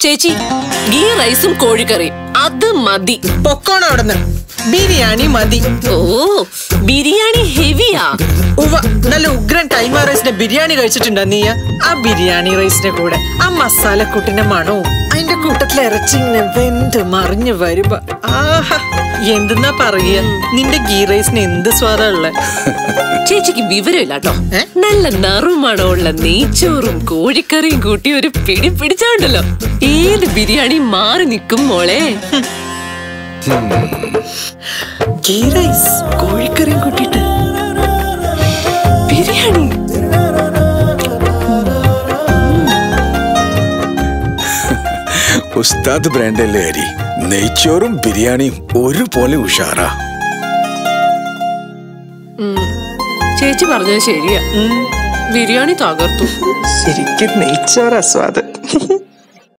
ചേച്ചി ഗീ റൈസും കോഴിക്കറിയും അത് മതി പൊക്കോണം അവിടുന്ന് ബിരിയാണി മതി ഓ ബിരിയാണി ഹെവിയാ ഉവ്വ നല്ല ഉഗ്രൻ കൈമ റൈസിന്റെ ബിരിയാണി കഴിച്ചിട്ടുണ്ടോ നീ ആ ബിരിയാണി റൈസിന്റെ കൂടെ ആ മസാലക്കൂട്ടിന്റെ മണവും അതിന്റെ കൂട്ടത്തിൽ ഇറച്ചി ഇങ്ങനെ വെന്ത് മറിഞ്ഞു വരുമ്പോ ആഹാ എന്തെന്നാ പറയുക നിന്റെ ഗീ റൈസിന് എന്ത് സ്വാദാ ഉള്ളെ ചേച്ചിക്ക് വിവരമില്ലാട്ടോ ഏ? നല്ല നറുമണമുള്ള നെയ്ച്ചോറും കോഴിക്കറിയും കൂട്ടി ഒരു പിടി പിടിച്ചാണ്ടല്ലോ ഏത് ബിരിയാണി മാറി നിൽക്കും മോളെ ഗീ റൈസ് കോഴിക്കറിയും കൂട്ടിയിട്ട് ബിരിയാണി ഉസ്താദ് ബ്രാൻഡല്ലേ അരി നെയ്ച്ചോറും ബിരിയാണിയും ഒരുപോലെ ഉഷാറാ ചേച്ചി പറഞ്ഞത് ശരിയാ ബിരിയാണി തകർത്തു ശരിക്കും നെയ്ച്ചോറാ സ്വാദ്